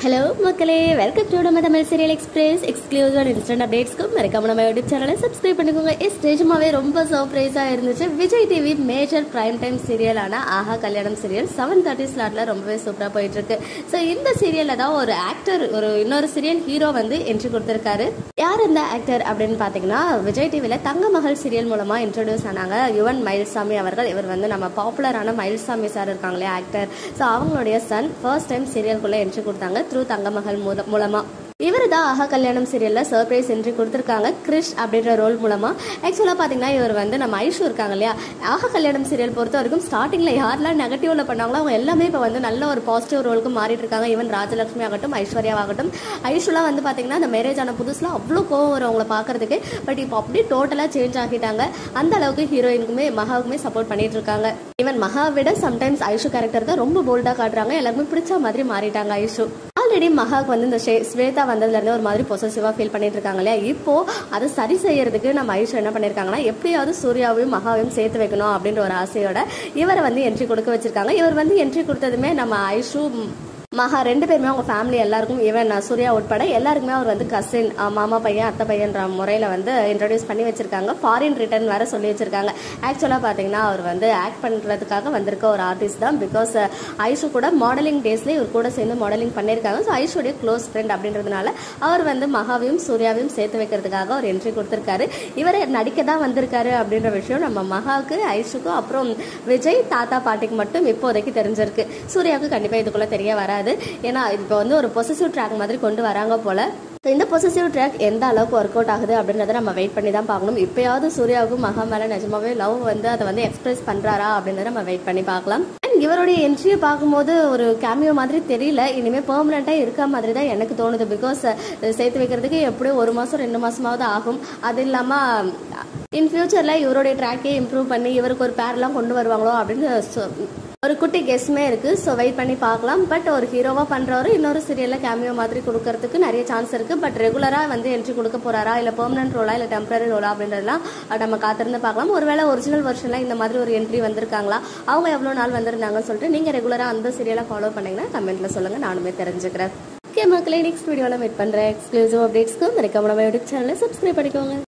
hello மக்களே welcome to நம்ம Tamil serial express exclusive and instant அப்டேட்ஸ்க்கும் மறக்காம நம்ம யூடியூப் சேனலை சப்ஸ்கிரைப் பண்ணிக்கோங்க எஸ் நிஜமாவே ரொம்ப சர்ப்ரைஸாக இருந்துச்சு Vijay TV major prime time சீரியலான Aaha Kalyanam serial seven thirty ஸ்லாட்டில் ரொம்பவே சூப்பராக போயிட்டு இருக்கு ஸோ இந்த சீரியலில் தான் ஒரு ஆக்டர் ஒரு இன்னொரு சீரியல் ஹீரோ வந்து என்ட்ரி கொடுத்துருக்காரு யார் இந்த ஆக்டர் அப்படின்னு பார்த்தீங்கன்னா விஜய் டிவியில் தங்க மகள் சீரியல் மூலமாக இன்ட்ரடியூஸ் ஆனாங்க யுவன் மயில்சாமி அவர்கள் இவர் வந்து நம்ம பாப்புலரான மயில்சாமி சார் இருக்காங்களே ஆக்டர் ஸோ அவங்களுடைய சன் ஃபர்ஸ்ட் டைம் சீரியல்குள்ளே என்ட்ரி கொடுத்தாங்க த்ரூ தங்கமகள் மூல மூலமாக இவர் தான் ஆஹா கல்யாணம் சீரியலில் சர்ப்ரைஸ் என்ட்ரி கொடுத்துருக்காங்க கிரிஷ் அப்படின்ற ரோல் மூலமாக ஆக்சுவலாக பார்த்தீங்கன்னா இவர் வந்து நம்ம ஐஷு இருக்காங்க இல்லையா ஆஹா கல்யாணம் சீரியல் பொறுத்த வரைக்கும் ஸ்டார்டிங்கில் யாரெல்லாம் நெகட்டிவ்ல பண்ணாங்களோ அவங்க எல்லாமே இப்போ வந்து நல்ல ஒரு பாசிட்டிவ் ரோலுக்கு மாறிட்டு இருக்காங்க ஈவன் ராஜலட்சுமி ஆகட்டும் ஐஸ்வர்யாவாகட்டும் ஐஷுலாம் வந்து பார்த்தீங்கன்னா அந்த மேரேஜ் ஆன புதுசில் அவ்வளோ கோவம் வரும் அவங்கள பார்க்கறதுக்கு பட் இப்போ அப்படியே டோட்டலாக சேஞ்ச் ஆகிட்டாங்க அந்த அளவுக்கு ஹீரோயினுக்குமே மகாவுக்குமே சப்போர்ட் பண்ணிட்டு இருக்காங்க ஈவன் மகா விட சம்டைம்ஸ் ஐஷு கேரக்டர் தான் ரொம்ப போல்டாக காட்டுறாங்க எல்லாருமே பிடிச்ச மாதிரி மாறிட்டாங்க ஐஷு ஆல்ரெடி மகாக்கு வந்து இந்த ஷே- ஸ்வேதா வந்ததுலேருந்து ஒரு மாதிரி பொசசிவாக ஃபீல் பண்ணிட்டு இருக்காங்க இல்லையா இப்போ அதை சரி செய்யறதுக்கு நம்ம ஐஷு என்ன பண்ணியிருக்காங்கன்னா எப்படியாவது சூர்யாவையும் மகாவையும் சேர்த்து வைக்கணும் அப்படின்ற ஒரு ஆசையோட இவரை வந்து என்ட்ரி கொடுக்க வச்சிருக்காங்க இவர் வந்து என்ட்ரி கொடுத்ததுமே நம்ம ஐஷு மகா ரெண்டு பேருமே அவங்க ஃபேமிலி எல்லாருக்கும் ஈவன் சூர்யா உட்பட எல்லாருக்குமே அவர் வந்து கசின் மாமா பையன் அத்தை பையன்ற முறையில் வந்து இன்ட்ரடியூஸ் பண்ணி வச்சிருக்காங்க ஃபாரின் ரிட்டர்ன் வேற சொல்லி வச்சிருக்காங்க ஆக்சுவலாக பார்த்தீங்கன்னா அவர் வந்து ஆக்ட் பண்ணுறதுக்காக வந்திருக்க ஒரு ஆர்டிஸ்ட் தான் பிகாஸ் ஐஷு கூட மாடலிங் டேஸ்ல இவர் கூட சேர்ந்து மாடலிங் பண்ணியிருக்காங்க ஸோ ஐஷுடைய க்ளோஸ் ஃப்ரெண்ட் அப்படின்றதுனால அவர் வந்து மகாவையும் சூர்யாவையும் சேர்த்து வைக்கிறதுக்காக ஒரு என்ட்ரி கொடுத்துருக்காரு இவர் நடிக்க தான் வந்திருக்காரு அப்படின்ற விஷயம் நம்ம மகாவுக்கு ஐஷுக்கும் அப்புறம் விஜய் தாத்தா பாட்டிக்கு மட்டும் இப்போதைக்கு தெரிஞ்சிருக்கு சூர்யாவுக்கு கண்டிப்பாக இதுக்குள்ள தெரிய வராது ஏன்னா இப்போ வந்து ஒரு பொசசிவ் ட்ராக் மாதிரி கொண்டு வராங்க போல So, இந்த பொசசிவ் ட்ராக் எந்த அளவுக்கு ஒர்க் அவுட் ஆகுது அப்படின்றத நம்ம வெயிட் பண்ணி தான் பார்க்கணும் இப்பயாவது சூர்யாவுக்கும் மகா மேல நிஜமாவே லவ் வந்து அதை வந்து எக்ஸ்பிரஸ் பண்றாரா அப்படின்றத நம்ம வெயிட் பண்ணி பார்க்கலாம் And இவருடைய என்ட்ரியை பார்க்கும்போது ஒரு கேமியோ மாதிரி தெரியல இனிமேல் பெர்மனெண்ட்டாக இருக்க மாதிரி தான் எனக்கு தோணுது பிகாஸ் சேர்த்து வைக்கிறதுக்கு எப்படியும் ஒரு மாதம் ரெண்டு மாதமாவது ஆகும் அது இல்லாமல் இன் ஃபியூச்சரில் இவருடைய ட்ராக்கே இம்ப்ரூவ் பண்ணி இவருக்கு ஒரு பேர்லாம் கொண்டு வருவாங்களோ அப்படின்னு சொ- ஒரு குட்டி கெஸ்மே இருக்கு ஸோ வெயிட் பண்ணி பார்க்கலாம் பட் ஒரு ஹீரோவா பண்றவரு இன்னொரு சீரியல்ல கேமியோ மாதிரி கொடுக்கறதுக்கு நிறைய சான்ஸ் இருக்கு பட் ரெகுலரா வந்து என்ட்ரி கொடுக்க போறாரா இல்ல பெர்மனன்ட் ரோலா இல்ல டெம்பரரி ரோலா அப்படின்றதெல்லாம் அஹ், நம்ம காத்திருந்து பார்க்கலாம் ஒருவேளை ஒரிஜினல் வெர்ஷன்ல இந்த மாதிரி ஒரு என்ட்ரி வந்திருக்காங்களா அவங்க எவ்வளவு நாள் வந்திருந்தாங்கன்னு சொல்லிட்டு நீங்க ரெகுலரா அந்த சீரியலை ஃபாலோ பண்ணீங்கன்னா கமெண்ட்ல சொல்லுங்க நானுமே தெரிஞ்சுக்கிறேன் ஓகே மக்களே நெக்ஸ்ட் வீடியோல மீட் பண்றேன் எக்ஸ்க்ளூசிவ் அப்டேட்ஸ்க்கு மறக்காம நம்ம யூடியூப் சேனலை சப்ஸ்கிரைப் பண்ணிக்கோங்க